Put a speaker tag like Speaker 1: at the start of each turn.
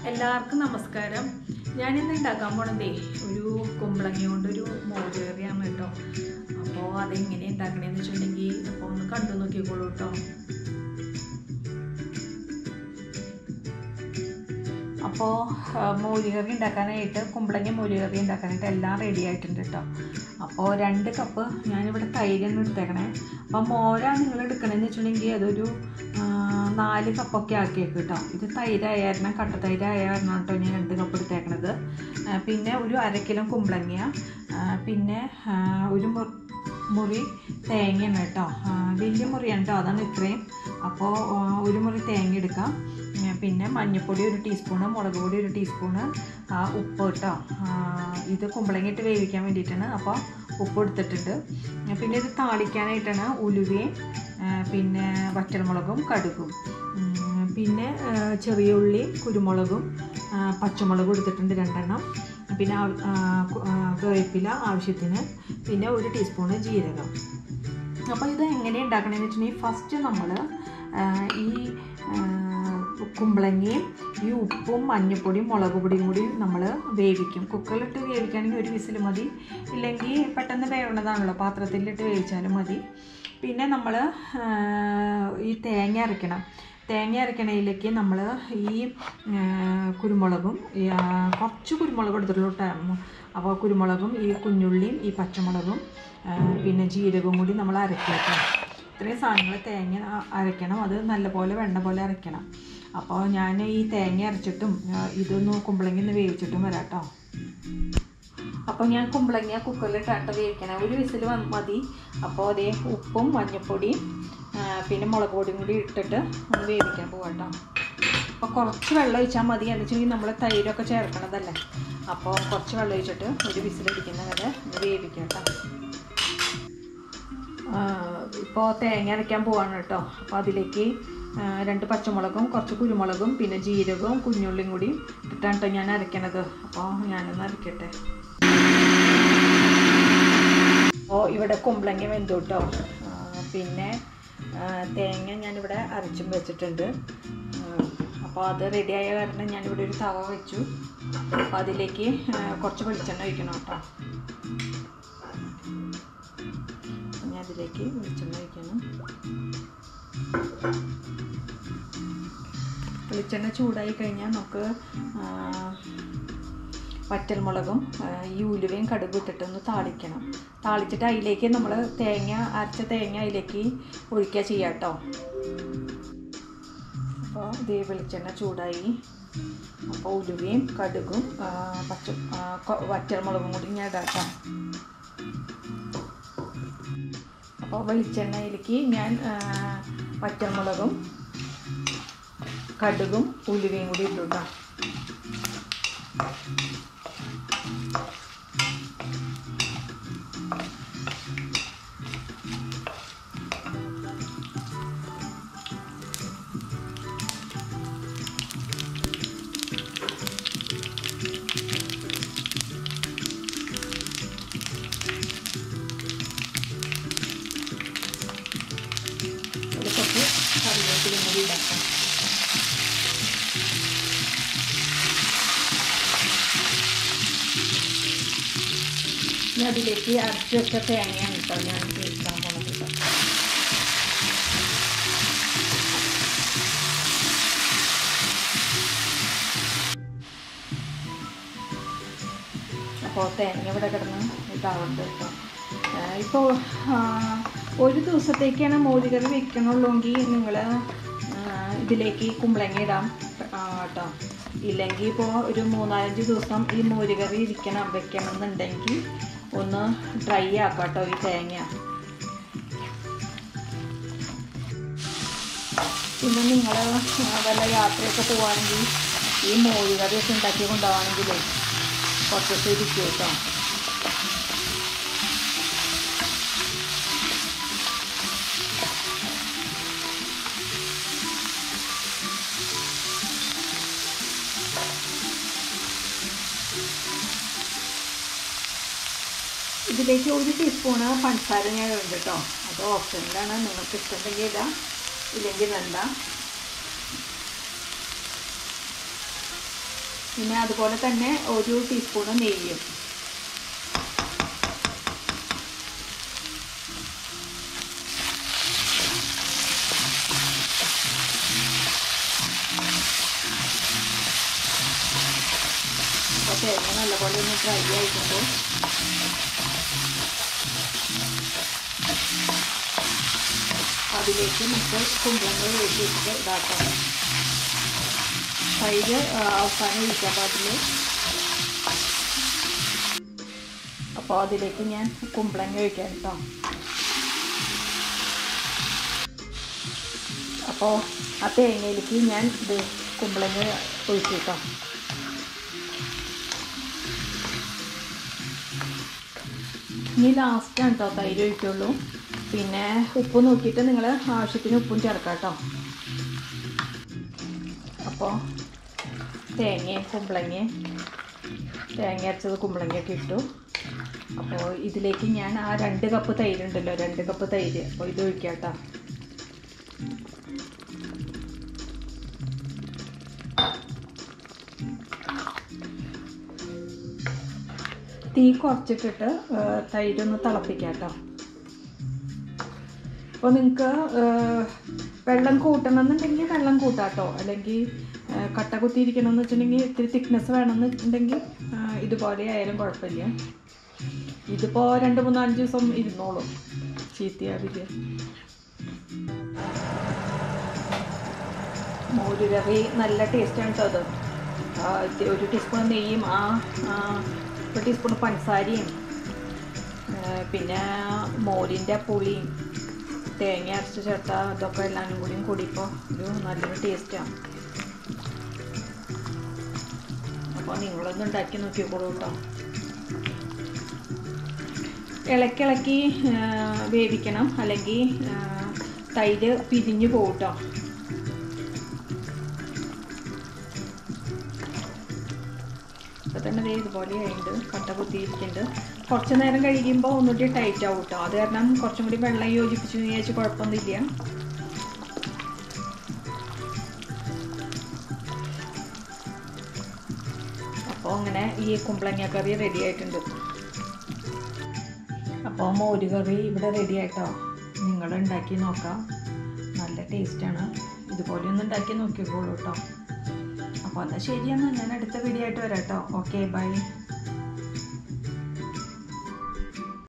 Speaker 1: എല്ലാവർക്കും നമസ്കാരം ഞാനിന്ന് ഉണ്ടാക്കാൻ പോണതേ ഒരു കുമ്പളങ്ങ കൊണ്ടൊരു മോരുകറിയാണ് കേട്ടോ അപ്പോൾ അതെങ്ങനെ ഉണ്ടാക്കണേന്ന് വെച്ചിട്ടുണ്ടെങ്കിൽ അപ്പോൾ ഒന്ന് കണ്ടു നോക്കിക്കോളൂ കേട്ടോ അപ്പോൾ മോരുകറി ഉണ്ടാക്കാനായിട്ട് കുമ്പളങ്ങ മോരുകറി ഉണ്ടാക്കാനായിട്ട് എല്ലാം റെഡി ആയിട്ടുണ്ട് കേട്ടോ അപ്പോൾ രണ്ട് കപ്പ് ഞാനിവിടെ തൈരാണ് എടുത്തേക്കണേ അപ്പോൾ മോരാണ് നിങ്ങൾ എടുക്കണമെന്ന് വെച്ചിട്ടുണ്ടെങ്കിൽ അതൊരു ആ, നാല് കപ്പൊക്കെ ആക്കിയേക്ക് കേട്ടോ ഇത് തൈരായ കാരണം കട്ട തൈരായ കാരണം കേട്ടോ ഞാൻ രണ്ട് കപ്പ് എടുത്തേക്കണത് ആ, പിന്നെ ഒരു അര കിലോ കുമ്പളങ്ങ ആ, പിന്നെ ആ, ഒരു മു- മുറി തേങ്ങയാണ് കേട്ടോ ആ, വലിയ മുറിയാണ് കേട്ടോ അതാണ് ഇത്രയും അപ്പോൾ ആ, ഒരു മുറി തേങ്ങ എടുക്കാം ഉം, പിന്നെ മഞ്ഞൾപ്പൊടി ഒരു ടീസ്പൂണ് മുളക് പൊടി ഒരു ടീസ്പൂണ് ആ, ഉപ്പ് കേട്ടോ ആ, ഇത് കുമ്പളങ്ങ ഇട്ട് വേവിക്കാൻ വേണ്ടിയിട്ടാണ് അപ്പോൾ ഉപ്പ് എടുത്തിട്ടുണ്ട് ഉം, പിന്നെ ഇത് താളിക്കാനായിട്ടാണ് ഉലുവയും ആ, പിന്നെ വറ്റൽമുളകും കടുകും ഉം, പിന്നെ ആ, ചെറിയ ഉള്ളിയും കുരുമുളകും ആ, പച്ചമുളകും എടുത്തിട്ടുണ്ട് രണ്ടെണ്ണം പിന്നെ ആവ- ആ, കു- ആ, വേപ്പില ആവശ്യത്തിന് പിന്നെ ഒരു ടീസ്പൂണ് ജീരകം അപ്പോൾ ഇത് എങ്ങനെ ഉണ്ടാക്കണമെന്ന് വെച്ചിട്ടുണ്ടെങ്കിൽ ഫസ്റ്റ് നമ്മൾ ഈ ആ, കുമ്പളങ്ങയും ഈ ഉപ്പും മഞ്ഞൾപ്പൊടിയും മുളക് പൊടിയും കൂടി നമ്മൾ വേവിക്കും കുക്കറിലിട്ട് വേവിക്കുകയാണെങ്കിൽ ഒരു വിസിൽ മതി ഇല്ലെങ്കിൽ പെട്ടെന്ന് വേവുന്നതാണല്ലോ പാത്രത്തിലിട്ട് വേവിച്ചാലും മതി പിന്നെ നമ്മൾ ഈ തേങ്ങ അരയ്ക്കണം തേങ്ങ അരയ്ക്കണതിലേക്ക് നമ്മൾ ഈ ആ, കുരുമുളകും ഈ, ആ, കുറച്ച് കുരുമുളക് എടുത്തിട്ടുള്ളൂ കേട്ടോ അപ്പോൾ കുരുമുളകും ഈ കുഞ്ഞുള്ളിയും ഈ പച്ചമുളകും ആ, പിന്നെ ജീരകവും കൂടി നമ്മൾ അരയ്ക്കുക ഇത്രയും സാധനങ്ങൾ തേങ്ങ അ- അരയ്ക്കണം അത് നല്ലപോലെ വെണ്ണ പോലെ അരയ്ക്കണം അപ്പോൾ ഞാൻ ഈ തേങ്ങ അരച്ചിട്ടും ആ, ഇതൊന്ന് കുമ്പളങ്ങ ഒന്ന് വേവിച്ചിട്ടും വരാം കേട്ടോ അപ്പോൾ ഞാൻ കുമ്പളങ്ങ കുക്കറിലിട്ടാട്ട് വേവിക്കണം ഒരു വിസിൽ മതി അപ്പോൾ അതേ ഉപ്പും മഞ്ഞൾപ്പൊടിയും ആ, പിന്നെ മുളക് പൊടിയും കൂടി ഇട്ടിട്ട് ഒന്ന് വേവിക്കാൻ പോകാം കേട്ടോ അപ്പോൾ കുറച്ച് വെള്ളം ഒഴിച്ചാൽ മതി എന്ന് വെച്ചിട്ടുണ്ടെങ്കിൽ നമ്മൾ തൈരൊക്കെ ചേർക്കണതല്ലേ അപ്പോൾ കുറച്ച് വെള്ളം ഒഴിച്ചിട്ട് ഒരു വിസിലടിക്കുന്ന വരെ ഒന്ന് വേവിക്കാം കേട്ടോ ഇപ്പോൾ തേങ്ങ അരയ്ക്കാൻ പോവാണ് കേട്ടോ അപ്പോൾ അതിലേക്ക് ആ, രണ്ട് പച്ചമുളകും കുറച്ച് കുരുമുളകും പിന്നെ ജീരകവും കുഞ്ഞുള്ളിയും കൂടി ഇട്ടിട്ടാണ് കേട്ടോ ഞാൻ അരയ്ക്കണത് അപ്പോൾ ഞാനൊന്ന് അരയ്ക്കട്ടെ അപ്പോൾ ഇവിടെ കുമ്പളങ്ങ വെന്തു കേട്ടോ ആ, പിന്നെ ആ, തേങ്ങ ഞാനിവിടെ അരച്ചും വെച്ചിട്ടുണ്ട് അപ്പോൾ അത് റെഡിയായ കാരണം ഞാനിവിടെ ഒരു തവ വെച്ചു അപ്പോൾ അതിലേക്ക് ആ, കുറച്ച് വെളിച്ചെണ്ണ ഒഴിക്കണം കേട്ടോ ഇനി അതിലേക്ക് വെളിച്ചെണ്ണ ഒഴിക്കണം വെളിച്ചെണ്ണ ചൂടായി കഴിഞ്ഞാൽ നമുക്ക് ആ, വറ്റൽമുളകും ആ, ഈ ഉലുവയും കടുകും ഇട്ടിട്ടൊന്ന് താളിക്കണം താളിച്ചിട്ട് അതിലേക്ക് നമ്മൾ തേങ്ങ അരച്ച തേങ്ങ അതിലേക്ക് ഒഴിക്കുക ചെയ്യാം കേട്ടോ അപ്പോൾ ഇതേ വെളിച്ചെണ്ണ ചൂടായി അപ്പോൾ ഉലുവയും കടുകും ആ, പച്ച ആ, കൊ- വറ്റൽമുളകും കൂടി ഞാൻ ഇടാം കേട്ടോ അപ്പോൾ വെളിച്ചെണ്ണയിലേക്ക് ഞാൻ ആ, വറ്റൽമുളകും കടുകും ഉലുവയും കൂടി ഇട്ടു കേട്ടോ അതിൽ കുറച്ച് കറിവേപ്പിലയും കൂടി ഇടാം ഇനി അതിലേക്ക് അരച്ച് വെച്ച തേങ്ങയാണ് കേട്ടോ ഞാൻ ചേർക്കാൻ പോണത് കേട്ടോ അപ്പോൾ തേങ്ങ ഇവിടെ കിടന്ന് ഇതാവുന്നുണ്ട് കേട്ടോ ഇപ്പോൾ ഒരു ദിവസത്തേക്കാണ് മോരുകറി വെക്കണുള്ളൂങ്കിൽ നിങ്ങൾ ഇതിലേക്ക് കുമ്പളങ്ങ ഇടാം ആ, കേട്ടോ ഇല്ലെങ്കിൽ ഇപ്പോൾ ഒരു മൂന്നാലഞ്ച് ദിവസം ഈ മോരുകറി ഇരിക്കണം വെക്കണം എന്നുണ്ടെങ്കിൽ ഒന്ന് ഡ്രൈ ആക്കാം കേട്ടോ ഈ തേങ്ങ പിന്നെ നിങ്ങൾ വല്ല യാത്രയൊക്കെ പോവുകയാണെങ്കിൽ ഈ മോരുകറിയൊക്കെ ഉണ്ടാക്കി കൊണ്ടുപോവാണെങ്കിലേ കുറച്ച് ദിവസം ഇരിക്കും കേട്ടോ ഇതിലേക്ക് ഒരു ടീസ്പൂണ് പഞ്ചസാര ഞാൻ ഇടുന്നുണ്ട് കേട്ടോ അത് ഓപ്ഷനിലാണ് നിങ്ങൾക്ക് ഇഷ്ടമുണ്ടെങ്കിൽ ഇടാം ഇല്ലെങ്കിൽ വേണ്ട പിന്നെ അതുപോലെ തന്നെ ഒരു ടീസ്പൂണ് നെയ്യും അപ്പോൾ തേങ്ങ നല്ലപോലെ ഒന്ന് ഫ്രൈ ആയിട്ടുണ്ട് അതിലേക്ക് നമുക്ക് കുമ്പളങ്ങൾ വേവിച്ചിട്ട് ഇതാക്കാം തൈര് അവസാനം ഒഴിക്കാൻ പാടില്ല അപ്പോൾ അതിലേക്ക് ഞാൻ കുമ്പളങ്ങ ഒഴിക്കാം കേട്ടോ അപ്പോൾ ആ തേങ്ങയിലേക്ക് ഞാൻ ഇത് കുമ്പളങ്ങ ഒഴിച്ചു കേട്ടോ ഇനി ലാസ്റ്റാണ് കേട്ടോ തൈര് ഒഴിക്കുള്ളൂ പിന്നെ ഉപ്പ് നോക്കിയിട്ട് നിങ്ങൾ ആവശ്യത്തിന് ഉപ്പും ചേർക്കാം കേട്ടോ അപ്പോൾ തേങ്ങയും കുമ്പളങ്ങയും തേങ്ങ അരച്ചത് കുമ്പളങ്ങയൊക്കെ ഇട്ടു അപ്പോൾ ഇതിലേക്ക് ഞാൻ ആ രണ്ട് കപ്പ് തൈര് ഉണ്ടല്ലോ രണ്ട് കപ്പ് തൈര് അപ്പോൾ ഇത് ഒഴിക്കാം കേട്ടോ തീ കുറച്ചിട്ടിട്ട് തൈരൊന്ന് തിളപ്പിക്കാം കേട്ടോ അപ്പോൾ നിങ്ങൾക്ക് വെള്ളം കൂട്ടണമെന്നുണ്ടെങ്കിൽ വെള്ളം കൂട്ടാട്ടോ അല്ലെങ്കിൽ കട്ട കുത്തിയിരിക്കണം എന്ന് വെച്ചിട്ടുണ്ടെങ്കിൽ ഇത്തിരി തിക്നെസ് വേണമെന്നുണ്ടെങ്കിൽ ഇതുപോലെ ആയാലും കുഴപ്പമില്ല ഇതിപ്പോൾ രണ്ട് മൂന്ന് അഞ്ച് ദിവസം ഇരുന്നോളും ചീത്തയാവില്ല മോര് കറി നല്ല ടേസ്റ്റാണ് കേട്ടോ അത് ഒരു ടീസ്പൂൺ നെയ്യും ആ ഒരു ടീസ്പൂൺ പഞ്ചസാരയും പിന്നെ മോരിൻ്റെ പുളിയും തേങ്ങ അരച്ച് ചേർത്ത ഇതൊക്കെ എല്ലാവരും കൂടിയും കൂടി ഇപ്പോൾ ഒരു നല്ലൊരു ടേസ്റ്റാണ് അപ്പോൾ നിങ്ങളൊന്ന് ഉണ്ടാക്കി നോക്കിക്കോളൂ കേട്ടോ ഇളക്കിളക്കി വേവിക്കണം അല്ലെങ്കിൽ തൈര് പിരിഞ്ഞു പോകും കേട്ടോ ഇപ്പോൾ തന്നെ ദേ ഇതുപോലെ ആയിട്ടുണ്ട് കട്ട കുത്തിയിരിക്കുന്നുണ്ട് കുറച്ച് നേരം കഴിയുമ്പോൾ ഒന്നുകൂടി ടൈറ്റ് ആവും കേട്ടോ അത് കാരണം കുറച്ചും കൂടി വെള്ളം യോജിപ്പിച്ച് വിചാരിച്ച് കുഴപ്പമൊന്നുമില്ല അപ്പോൾ അങ്ങനെ ഈ കുമ്പളങ്ങ കറി റെഡി ആയിട്ടുണ്ട് അപ്പോൾ മോര് കറി ഇവിടെ റെഡി ആയിട്ടോ നിങ്ങൾ ഉണ്ടാക്കി നോക്കാം നല്ല ടേസ്റ്റാണ് ഇതുപോലെ ഒന്ന് ഉണ്ടാക്കി നോക്കിക്കോളൂ കേട്ടോ അപ്പോൾ എന്നാൽ ശരിയെന്നാൽ ഞാൻ അടുത്ത വീഡിയോ ആയിട്ട് വരാം കേട്ടോ ഓക്കെ ബൈ